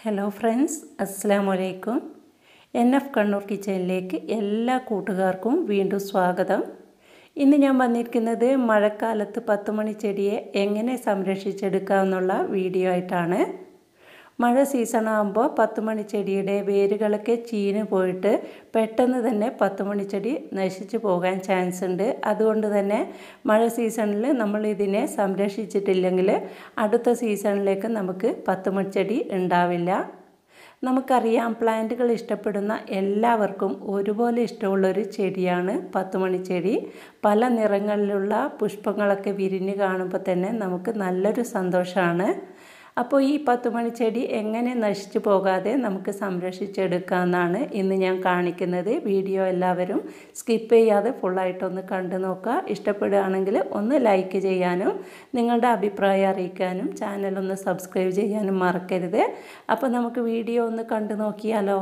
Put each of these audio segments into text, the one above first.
hello friends അസ്സാം വലൈക്കും N F Kannur കിച്ചണിലേക്ക് എല്ലാ കൂട്ടുകാർക്കും വീണ്ടും സ്വാഗതം ഇന്ന് ഞാൻ വന്നിരിക്കുന്നത് മഴക്കാലത്ത് പത്ത് മണി ചെടിയെ എങ്ങനെ സംരക്ഷിച്ചെടുക്കാമെന്നുള്ള വീഡിയോ ആയിട്ടാണ് മഴ സീസൺ ആകുമ്പോൾ പത്ത് മണി ചെടിയുടെ വേരുകളൊക്കെ ചീഞ്ഞ് പോയിട്ട് പെട്ടെന്ന് തന്നെ പത്ത് മണി ചെടി നശിച്ചു പോകാൻ ചാൻസ് ഉണ്ട് അതുകൊണ്ട് തന്നെ മഴ സീസണിൽ നമ്മൾ ഇതിനെ സംരക്ഷിച്ചിട്ടില്ലെങ്കിൽ അടുത്ത സീസണിലേക്ക് നമുക്ക് പത്ത് മണി ചെടി ഉണ്ടാവില്ല നമുക്കറിയാം പ്ലാന്റുകൾ ഇഷ്ടപ്പെടുന്ന എല്ലാവർക്കും ഒരുപോലെ ഇഷ്ടമുള്ളൊരു ചെടിയാണ് പത്തുമണി ചെടി പല നിറങ്ങളിലുള്ള പുഷ്പങ്ങളൊക്കെ വിരിഞ്ഞ് കാണുമ്പോൾ തന്നെ നമുക്ക് നല്ലൊരു സന്തോഷമാണ് അപ്പോൾ ഈ പത്തുമണി ചെടി എങ്ങനെ നശിച്ചു പോകാതെ നമുക്ക് സംരക്ഷിച്ചെടുക്കാമെന്നാണ് ഇന്ന് ഞാൻ കാണിക്കുന്നത് വീഡിയോ എല്ലാവരും സ്കിപ്പ് ചെയ്യാതെ ഫുള്ളായിട്ടൊന്ന് കണ്ടു നോക്കുക ഇഷ്ടപ്പെടുകയാണെങ്കിൽ ഒന്ന് ലൈക്ക് ചെയ്യാനും നിങ്ങളുടെ അഭിപ്രായം അറിയിക്കാനും ചാനലൊന്ന് സബ്സ്ക്രൈബ് ചെയ്യാനും മറക്കരുത് അപ്പോൾ നമുക്ക് വീഡിയോ ഒന്ന് കണ്ടു നോക്കിയാലോ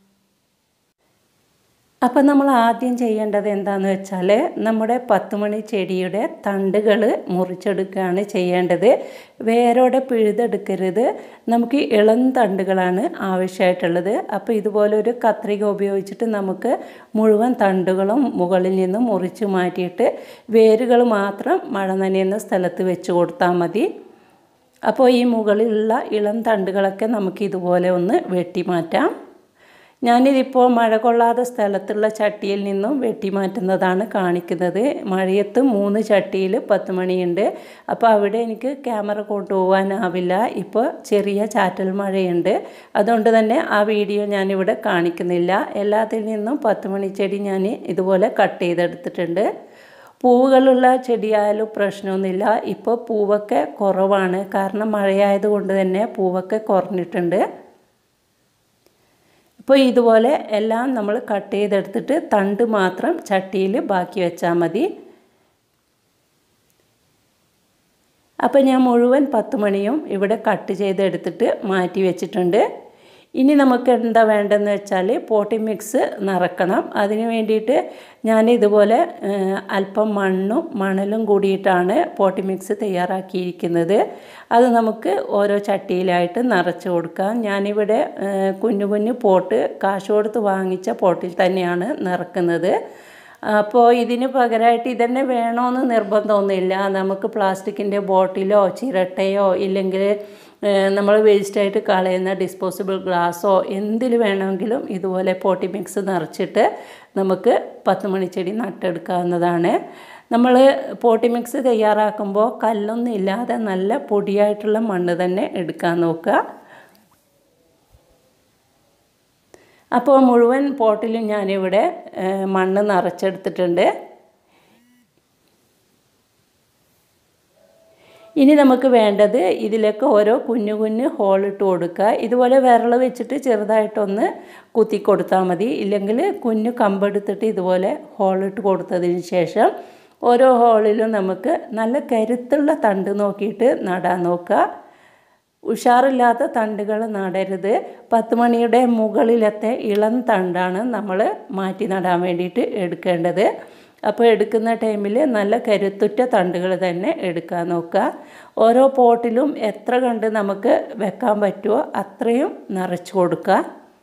അപ്പം നമ്മൾ ആദ്യം ചെയ്യേണ്ടത് എന്താണെന്ന് വെച്ചാൽ നമ്മുടെ പത്തുമണി ചെടിയുടെ തണ്ടുകൾ മുറിച്ചെടുക്കുകയാണ് ചെയ്യേണ്ടത് വേരോടെ പിഴുതെടുക്കരുത് നമുക്ക് ഇളം തണ്ടുകളാണ് ആവശ്യമായിട്ടുള്ളത് അപ്പോൾ ഇതുപോലെ ഒരു കത്രിക ഉപയോഗിച്ചിട്ട് നമുക്ക് മുഴുവൻ തണ്ടുകളും മുകളിൽ നിന്ന് മുറിച്ച് മാറ്റിയിട്ട് വേരുകൾ മാത്രം മഴ നനയുന്ന സ്ഥലത്ത് വെച്ച് കൊടുത്താൽ മതി അപ്പോൾ ഈ മുകളിലുള്ള ഇളം തണ്ടുകളൊക്കെ നമുക്ക് ഇതുപോലെ ഒന്ന് വെട്ടി മാറ്റാം ഞാനിതിപ്പോൾ മഴ കൊള്ളാത്ത സ്ഥലത്തുള്ള ചട്ടിയിൽ നിന്നും വെട്ടി മാറ്റുന്നതാണ് കാണിക്കുന്നത് മഴയത്ത് മൂന്ന് ചട്ടിയിൽ പത്ത് മണിയുണ്ട് അപ്പോൾ അവിടെ എനിക്ക് ക്യാമറ കൊണ്ടുപോകാനാവില്ല ഇപ്പോൾ ചെറിയ ചാറ്റൽ മഴയുണ്ട് അതുകൊണ്ട് തന്നെ ആ വീഡിയോ ഞാനിവിടെ കാണിക്കുന്നില്ല എല്ലാത്തിൽ നിന്നും പത്ത് മണി ചെടി ഞാൻ ഇതുപോലെ കട്ട് ചെയ്തെടുത്തിട്ടുണ്ട് പൂവുകളുള്ള ചെടിയായാലും പ്രശ്നമൊന്നുമില്ല ഇപ്പോൾ പൂവൊക്കെ കുറവാണ് കാരണം മഴയായതുകൊണ്ട് തന്നെ പൂവൊക്കെ കുറഞ്ഞിട്ടുണ്ട് ഇപ്പോൾ ഇതുപോലെ എല്ലാം നമ്മൾ കട്ട് ചെയ്തെടുത്തിട്ട് തണ്ട് മാത്രം ചട്ടിയിൽ ബാക്കി വെച്ചാൽ മതി അപ്പോൾ ഞാൻ മുഴുവൻ പത്ത് മണിയും ഇവിടെ കട്ട് ചെയ്തെടുത്തിട്ട് മാറ്റി വെച്ചിട്ടുണ്ട് ഇനി നമുക്ക് എന്താ വേണ്ടതെന്ന് വെച്ചാൽ പോട്ടി മിക്സ് നിറക്കണം അതിന് വേണ്ടിയിട്ട് ഞാൻ ഇതുപോലെ അല്പം മണ്ണും മണലും കൂടിയിട്ടാണ് പോട്ടി മിക്സ് തയ്യാറാക്കിയിരിക്കുന്നത് അത് നമുക്ക് ഓരോ ചട്ടിയിലായിട്ട് നിറച്ച് കൊടുക്കാം ഞാനിവിടെ കുഞ്ഞു കുഞ്ഞു പോട്ട് കാശ് കൊടുത്ത് വാങ്ങിച്ച പോട്ടിൽ തന്നെയാണ് നിറക്കുന്നത് അപ്പോൾ ഇതിന് പകരമായിട്ട് ഇതന്നെ വേണമെന്ന് നിർബന്ധമൊന്നുമില്ല നമുക്ക് പ്ലാസ്റ്റിക്കിൻ്റെ ബോട്ടിലോ ചിരട്ടയോ ഇല്ലെങ്കിൽ നമ്മൾ വേസ്റ്റായിട്ട് കളയുന്ന ഡിസ്പോസിബിൾ ഗ്ലാസ്സോ എന്തിൽ വേണമെങ്കിലും ഇതുപോലെ പോട്ടി മിക്സ് നിറച്ചിട്ട് നമുക്ക് പത്ത് മണിച്ചെടി നട്ടെടുക്കാവുന്നതാണ് നമ്മൾ പോട്ടി മിക്സ് തയ്യാറാക്കുമ്പോൾ കല്ലൊന്നും ഇല്ലാതെ നല്ല പൊടിയായിട്ടുള്ള മണ്ണ് തന്നെ എടുക്കാൻ നോക്കുക അപ്പോൾ മുഴുവൻ പോട്ടിലും ഞാനിവിടെ മണ്ണ് നിറച്ചെടുത്തിട്ടുണ്ട് ഇനി നമുക്ക് വേണ്ടത് ഇതിലേക്ക് ഓരോ കുഞ്ഞു കുഞ്ഞു ഹോളിട്ട് കൊടുക്കുക ഇതുപോലെ വിരൽ വെച്ചിട്ട് ചെറുതായിട്ടൊന്ന് കുത്തി കൊടുത്താൽ മതി ഇല്ലെങ്കിൽ കുഞ്ഞു കമ്പെടുത്തിട്ട് ഇതുപോലെ ഹോളിട്ട് കൊടുത്തതിന് ശേഷം ഓരോ ഹോളിലും നമുക്ക് നല്ല കരുത്തുള്ള തണ്ട് നോക്കിയിട്ട് നടാൻ നോക്കുക ഉഷാറില്ലാത്ത തണ്ടുകൾ നടരുത് പത്ത് മണിയുടെ മുകളിലത്തെ ഇളം തണ്ടാണ് നമ്മൾ മാറ്റി നടാൻ വേണ്ടിയിട്ട് എടുക്കേണ്ടത് അപ്പോൾ എടുക്കുന്ന ടൈമിൽ നല്ല കരുത്തുറ്റ തണ്ടുകൾ തന്നെ എടുക്കാൻ നോക്കുക ഓരോ പോട്ടിലും എത്ര കണ്ട് നമുക്ക് വെക്കാൻ പറ്റുമോ അത്രയും നിറച്ച് കൊടുക്കുക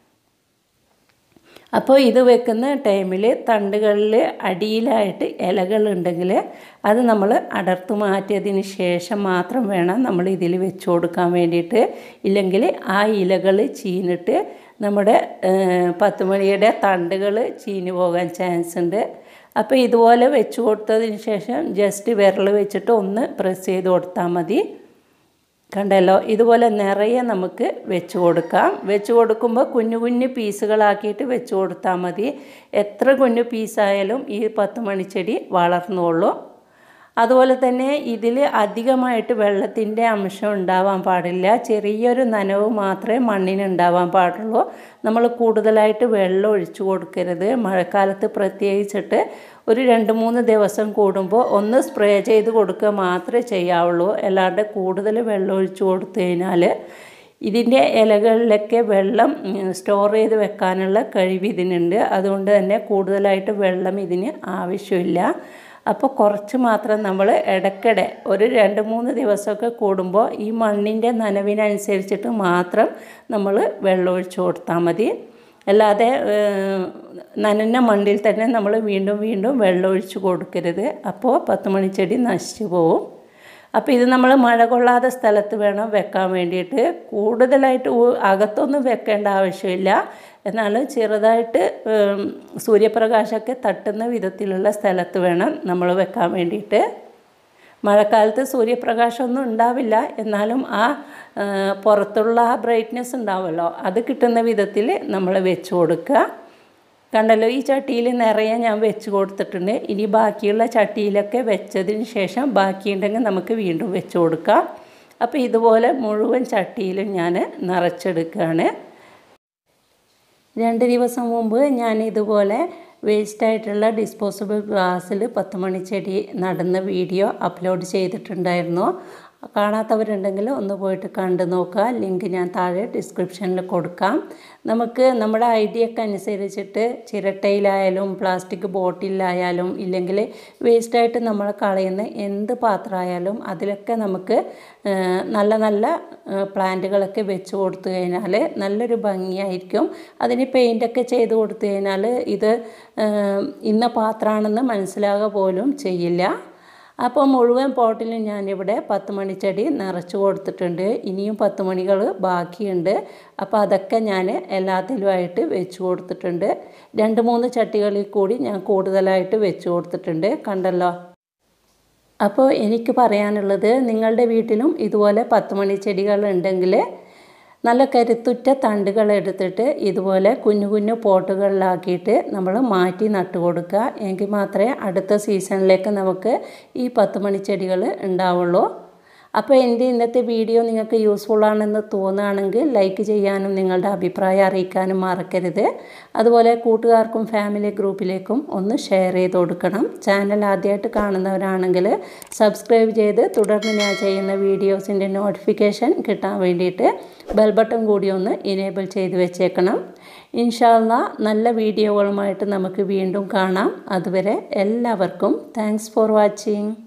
അപ്പോൾ ഇത് വെക്കുന്ന ടൈമിൽ തണ്ടുകളിൽ അടിയിലായിട്ട് ഇലകളുണ്ടെങ്കിൽ അത് നമ്മൾ അടർത്ത് മാറ്റിയതിന് ശേഷം മാത്രം വേണം നമ്മൾ ഇതിൽ വെച്ച് കൊടുക്കാൻ വേണ്ടിയിട്ട് ഇല്ലെങ്കിൽ ആ ഇലകൾ ചീനിട്ട് നമ്മുടെ പത്തുമണിയുടെ തണ്ടുകൾ ചീഞ്ഞു പോകാൻ ചാൻസ് ഉണ്ട് അപ്പോൾ ഇതുപോലെ വെച്ച് കൊടുത്തതിന് ശേഷം ജസ്റ്റ് വിരൽ വെച്ചിട്ട് ഒന്ന് പ്രസ് ചെയ്ത് കൊടുത്താൽ മതി കണ്ടല്ലോ ഇതുപോലെ നിറയെ നമുക്ക് വെച്ച് കൊടുക്കാം വെച്ച് കൊടുക്കുമ്പോൾ കുഞ്ഞു കുഞ്ഞു പീസുകളാക്കിയിട്ട് വെച്ച് കൊടുത്താൽ മതി എത്ര കുഞ്ഞു പീസായാലും ഈ പത്ത് മണിച്ചെടി വളർന്നോളൂ അതുപോലെ തന്നെ ഇതിൽ അധികമായിട്ട് വെള്ളത്തിൻ്റെ അംശം ഉണ്ടാവാൻ പാടില്ല ചെറിയൊരു നനവ് മാത്രമേ മണ്ണിന് ഉണ്ടാവാൻ പാടുള്ളൂ നമ്മൾ കൂടുതലായിട്ട് വെള്ളം ഒഴിച്ചു കൊടുക്കരുത് മഴക്കാലത്ത് പ്രത്യേകിച്ചിട്ട് ഒരു രണ്ട് മൂന്ന് ദിവസം കൂടുമ്പോൾ ഒന്ന് സ്പ്രേ ചെയ്ത് കൊടുക്കുക മാത്രമേ ചെയ്യാവുള്ളൂ അല്ലാണ്ട് കൂടുതൽ വെള്ളം ഒഴിച്ചു കൊടുത്തു കഴിഞ്ഞാൽ ഇതിൻ്റെ ഇലകളിലൊക്കെ വെള്ളം സ്റ്റോർ ചെയ്ത് വെക്കാനുള്ള കഴിവ് ഇതിനുണ്ട് അതുകൊണ്ട് തന്നെ കൂടുതലായിട്ട് വെള്ളം ഇതിന് ആവശ്യമില്ല അപ്പോൾ കുറച്ച് മാത്രം നമ്മൾ ഇടയ്ക്കിടെ ഒരു രണ്ട് മൂന്ന് ദിവസമൊക്കെ കൂടുമ്പോൾ ഈ മണ്ണിൻ്റെ നനവിനനുസരിച്ചിട്ട് മാത്രം നമ്മൾ വെള്ളം ഒഴിച്ച് കൊടുത്താൽ മതി അല്ലാതെ നനഞ്ഞ മണ്ണിൽ തന്നെ നമ്മൾ വീണ്ടും വീണ്ടും വെള്ളം ഒഴിച്ച് കൊടുക്കരുത് അപ്പോൾ പത്ത് മണിച്ചെടി നശിച്ചു പോവും അപ്പോൾ ഇത് നമ്മൾ മഴ കൊള്ളാത്ത സ്ഥലത്ത് വേണം വെക്കാൻ വേണ്ടിയിട്ട് കൂടുതലായിട്ട് അകത്തൊന്നും വെക്കേണ്ട ആവശ്യമില്ല എന്നാലും ചെറുതായിട്ട് സൂര്യപ്രകാശമൊക്കെ തട്ടുന്ന വിധത്തിലുള്ള സ്ഥലത്ത് വേണം നമ്മൾ വെക്കാൻ വേണ്ടിയിട്ട് മഴക്കാലത്ത് സൂര്യപ്രകാശമൊന്നും ഉണ്ടാവില്ല എന്നാലും ആ പുറത്തുള്ള ആ ബ്രൈറ്റ്നെസ് ഉണ്ടാവുമല്ലോ അത് കിട്ടുന്ന വിധത്തിൽ നമ്മൾ വെച്ച് കൊടുക്കുക കണ്ടല്ലോ ഈ ചട്ടിയിൽ നിറയെ ഞാൻ വെച്ച് കൊടുത്തിട്ടുണ്ട് ഇനി ബാക്കിയുള്ള ചട്ടിയിലൊക്കെ വെച്ചതിന് ശേഷം ബാക്കിയുണ്ടെങ്കിൽ നമുക്ക് വീണ്ടും വെച്ച് കൊടുക്കാം അപ്പോൾ ഇതുപോലെ മുഴുവൻ ചട്ടിയിലും ഞാൻ നിറച്ചെടുക്കുകയാണ് രണ്ട് ദിവസം മുമ്പ് ഞാൻ ഇതുപോലെ വേസ്റ്റായിട്ടുള്ള ഡിസ്പോസിബിൾ ഗ്ലാസ്സിൽ പത്ത് മണിച്ചെടി നടുന്ന വീഡിയോ അപ്ലോഡ് ചെയ്തിട്ടുണ്ടായിരുന്നു കാണാത്തവരുണ്ടെങ്കിൽ ഒന്ന് പോയിട്ട് കണ്ടു നോക്കുക ലിങ്ക് ഞാൻ താഴെ ഡിസ്ക്രിപ്ഷനിൽ കൊടുക്കാം നമുക്ക് നമ്മുടെ ഐഡിയക്ക് അനുസരിച്ചിട്ട് ചിരട്ടയിലായാലും പ്ലാസ്റ്റിക് ബോട്ടിലായാലും ഇല്ലെങ്കിൽ വേസ്റ്റായിട്ട് നമ്മൾ കളയുന്ന എന്ത് പാത്രമായാലും അതിലൊക്കെ നമുക്ക് നല്ല നല്ല പ്ലാന്റുകളൊക്കെ വെച്ച് കൊടുത്തു കഴിഞ്ഞാൽ നല്ലൊരു ഭംഗിയായിരിക്കും അതിന് പെയിൻ്റൊക്കെ ചെയ്ത് കൊടുത്തു കഴിഞ്ഞാൽ ഇത് ഇന്ന പാത്രമാണെന്ന് മനസ്സിലാകുക പോലും ചെയ്യില്ല അപ്പോൾ മുഴുവൻ പോട്ടിലും ഞാനിവിടെ പത്ത് മണിച്ചെടി നിറച്ച് കൊടുത്തിട്ടുണ്ട് ഇനിയും പത്ത് മണികൾ ബാക്കിയുണ്ട് അപ്പോൾ അതൊക്കെ ഞാൻ എല്ലാത്തിലുമായിട്ട് വെച്ച് കൊടുത്തിട്ടുണ്ട് രണ്ട് മൂന്ന് ചട്ടികളിൽ കൂടി ഞാൻ കൂടുതലായിട്ട് വെച്ച് കൊടുത്തിട്ടുണ്ട് കണ്ടല്ലോ അപ്പോൾ എനിക്ക് പറയാനുള്ളത് നിങ്ങളുടെ വീട്ടിലും ഇതുപോലെ പത്ത് മണി ചെടികൾ ഉണ്ടെങ്കിൽ നല്ല കരുത്തുറ്റ തണ്ടുകൾ എടുത്തിട്ട് ഇതുപോലെ കുഞ്ഞു കുഞ്ഞു പോട്ടുകളിലാക്കിയിട്ട് നമ്മൾ മാറ്റി നട്ടു കൊടുക്കുക എങ്കിൽ മാത്രമേ അടുത്ത സീസണിലേക്ക് നമുക്ക് ഈ പത്ത് മണി ചെടികൾ ഉണ്ടാവുള്ളൂ അപ്പോൾ എൻ്റെ ഇന്നത്തെ വീഡിയോ നിങ്ങൾക്ക് യൂസ്ഫുൾ ആണെന്ന് തോന്നുകയാണെങ്കിൽ ലൈക്ക് ചെയ്യാനും നിങ്ങളുടെ അഭിപ്രായം അറിയിക്കാനും മറക്കരുത് അതുപോലെ കൂട്ടുകാർക്കും ഫാമിലി ഗ്രൂപ്പിലേക്കും ഒന്ന് ഷെയർ ചെയ്ത് കൊടുക്കണം ചാനൽ ആദ്യമായിട്ട് കാണുന്നവരാണെങ്കിൽ സബ്സ്ക്രൈബ് ചെയ്ത് തുടർന്ന് ഞാൻ ചെയ്യുന്ന വീഡിയോസിൻ്റെ നോട്ടിഫിക്കേഷൻ കിട്ടാൻ വേണ്ടിയിട്ട് ബെൽ ബട്ടൺ കൂടി ഒന്ന് ഇനേബിൾ ചെയ്ത് വെച്ചേക്കണം ഇൻഷാല്ല നല്ല വീഡിയോകളുമായിട്ട് നമുക്ക് വീണ്ടും കാണാം അതുവരെ എല്ലാവർക്കും താങ്ക്സ് ഫോർ വാച്ചിങ്